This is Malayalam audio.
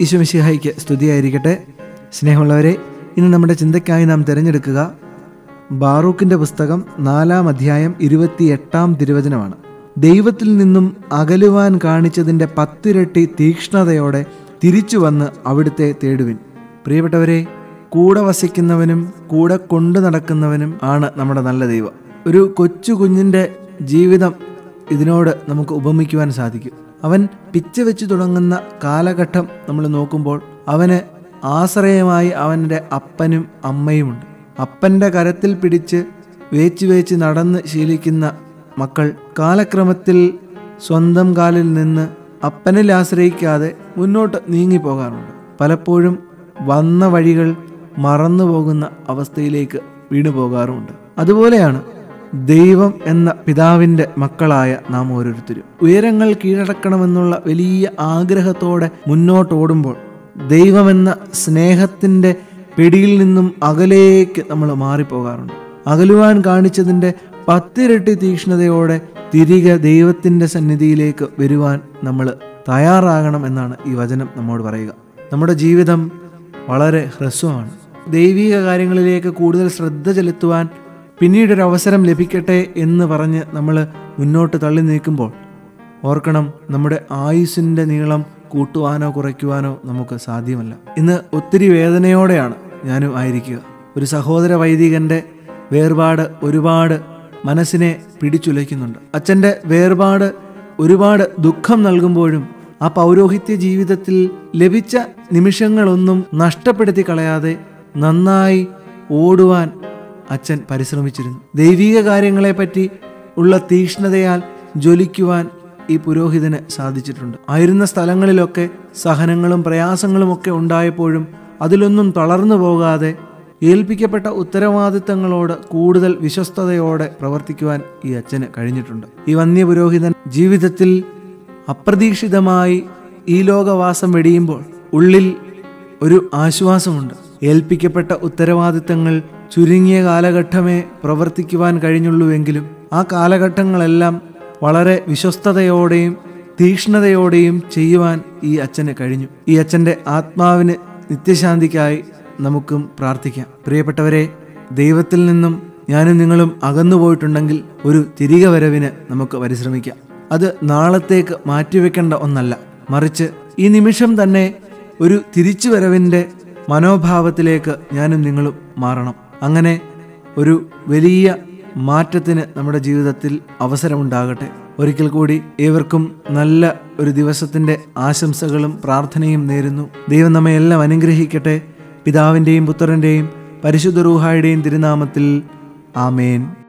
ഈശോമിശിഹായിക്ക് സ്തുതിയായിരിക്കട്ടെ സ്നേഹമുള്ളവരെ ഇന്ന് നമ്മുടെ ചിന്തയ്ക്കായി നാം തിരഞ്ഞെടുക്കുക ബാറൂക്കിന്റെ പുസ്തകം നാലാം അധ്യായം ഇരുപത്തിയെട്ടാം തിരുവചനമാണ് ദൈവത്തിൽ നിന്നും അകലുവാൻ കാണിച്ചതിൻ്റെ പത്തിരട്ടി തീക്ഷ്ണതയോടെ തിരിച്ചു വന്ന് അവിടുത്തെ തേടുവിൻ പ്രിയപ്പെട്ടവരെ കൂടെ വസിക്കുന്നവനും കൂടെ കൊണ്ടു നടക്കുന്നവനും ആണ് നമ്മുടെ നല്ല ദൈവം ഒരു കൊച്ചു കുഞ്ഞിൻ്റെ ജീവിതം ഇതിനോട് നമുക്ക് ഉപമിക്കുവാൻ സാധിക്കും അവൻ പിച്ച വെച്ച് തുടങ്ങുന്ന കാലഘട്ടം നമ്മൾ നോക്കുമ്പോൾ അവന് ആശ്രയമായി അവൻ്റെ അപ്പനും അമ്മയുമുണ്ട് അപ്പൻ്റെ കരത്തിൽ പിടിച്ച് വേച്ച് വേച്ച് നടന്ന് ശീലിക്കുന്ന മക്കൾ കാലക്രമത്തിൽ സ്വന്തം കാലിൽ നിന്ന് അപ്പനിൽ ആശ്രയിക്കാതെ മുന്നോട്ട് നീങ്ങിപ്പോകാറുണ്ട് പലപ്പോഴും വന്ന വഴികൾ മറന്നു പോകുന്ന അവസ്ഥയിലേക്ക് വീണു പോകാറുമുണ്ട് അതുപോലെയാണ് ദൈവം എന്ന പിതാവിൻ്റെ മക്കളായ നാം ഓരോരുത്തരും ഉയരങ്ങൾ കീഴടക്കണമെന്നുള്ള വലിയ ആഗ്രഹത്തോടെ മുന്നോട്ട് ഓടുമ്പോൾ ദൈവമെന്ന സ്നേഹത്തിൻ്റെ പിടിയിൽ നിന്നും അകലേക്ക് നമ്മൾ മാറിപ്പോകാറുണ്ട് അകലുവാൻ കാണിച്ചതിൻ്റെ പത്തിരട്ടി തീക്ഷ്ണതയോടെ തിരികെ ദൈവത്തിൻ്റെ സന്നിധിയിലേക്ക് വരുവാൻ നമ്മൾ തയ്യാറാകണം എന്നാണ് ഈ വചനം നമ്മോട് പറയുക നമ്മുടെ ജീവിതം വളരെ ഹ്രസ്വമാണ് ദൈവിക കാര്യങ്ങളിലേക്ക് കൂടുതൽ ശ്രദ്ധ ചെലുത്തുവാൻ പിന്നീടൊരു അവസരം ലഭിക്കട്ടെ എന്ന് പറഞ്ഞ് നമ്മൾ മുന്നോട്ട് തള്ളി നീക്കുമ്പോൾ ഓർക്കണം നമ്മുടെ ആയുസിൻ്റെ നീളം കൂട്ടുവാനോ കുറയ്ക്കുവാനോ നമുക്ക് സാധ്യമല്ല ഇന്ന് ഒത്തിരി വേദനയോടെയാണ് ഞാനും ആയിരിക്കുക ഒരു സഹോദര വൈദികൻ്റെ വേർപാട് ഒരുപാട് മനസ്സിനെ പിടിച്ചുലയ്ക്കുന്നുണ്ട് അച്ഛൻ്റെ വേർപാട് ഒരുപാട് ദുഃഖം നൽകുമ്പോഴും ആ പൗരോഹിത്യ ജീവിതത്തിൽ ലഭിച്ച നിമിഷങ്ങളൊന്നും നഷ്ടപ്പെടുത്തി കളയാതെ നന്നായി ഓടുവാൻ അച്ഛൻ പരിശ്രമിച്ചിരുന്നു ദൈവിക കാര്യങ്ങളെപ്പറ്റി ഉള്ള തീക്ഷ്ണതയാൽ ജ്വലിക്കുവാൻ ഈ പുരോഹിതന് സാധിച്ചിട്ടുണ്ട് ആയിരുന്ന സ്ഥലങ്ങളിലൊക്കെ സഹനങ്ങളും പ്രയാസങ്ങളും ഒക്കെ ഉണ്ടായപ്പോഴും അതിലൊന്നും തളർന്നു പോകാതെ ഏൽപ്പിക്കപ്പെട്ട ഉത്തരവാദിത്തങ്ങളോട് കൂടുതൽ വിശ്വസ്തയോടെ പ്രവർത്തിക്കുവാൻ ഈ അച്ഛന് കഴിഞ്ഞിട്ടുണ്ട് ഈ വന്യ പുരോഹിതൻ ജീവിതത്തിൽ അപ്രതീക്ഷിതമായി ഈ ലോകവാസം വെടിയുമ്പോൾ ഉള്ളിൽ ഒരു ആശ്വാസമുണ്ട് ഏൽപ്പിക്കപ്പെട്ട ഉത്തരവാദിത്തങ്ങൾ ചുരുങ്ങിയ കാലഘട്ടമേ പ്രവർത്തിക്കുവാൻ കഴിഞ്ഞുള്ളൂവെങ്കിലും ആ കാലഘട്ടങ്ങളെല്ലാം വളരെ വിശ്വസ്തയോടെയും തീക്ഷ്ണതയോടെയും ചെയ്യുവാൻ ഈ അച്ഛന് കഴിഞ്ഞു ഈ അച്ഛൻ്റെ ആത്മാവിന് നിത്യശാന്തിക്കായി നമുക്കും പ്രാർത്ഥിക്കാം പ്രിയപ്പെട്ടവരെ ദൈവത്തിൽ നിന്നും ഞാനും നിങ്ങളും അകന്നു പോയിട്ടുണ്ടെങ്കിൽ ഒരു തിരികെ വരവിന് നമുക്ക് പരിശ്രമിക്കാം അത് നാളത്തേക്ക് മാറ്റിവെക്കേണ്ട ഒന്നല്ല മറിച്ച് ഈ നിമിഷം തന്നെ ഒരു തിരിച്ചുവരവിൻ്റെ മനോഭാവത്തിലേക്ക് ഞാനും നിങ്ങളും മാറണം അങ്ങനെ ഒരു വലിയ മാറ്റത്തിന് നമ്മുടെ ജീവിതത്തിൽ അവസരമുണ്ടാകട്ടെ ഒരിക്കൽ കൂടി ഏവർക്കും നല്ല ഒരു ദിവസത്തിൻ്റെ ആശംസകളും പ്രാർത്ഥനയും നേരുന്നു ദൈവം നമ്മെ എല്ലാം അനുഗ്രഹിക്കട്ടെ പിതാവിൻ്റെയും പുത്രൻ്റെയും പരിശുദ്ധ റൂഹായുടെയും തിരുനാമത്തിൽ ആമേൻ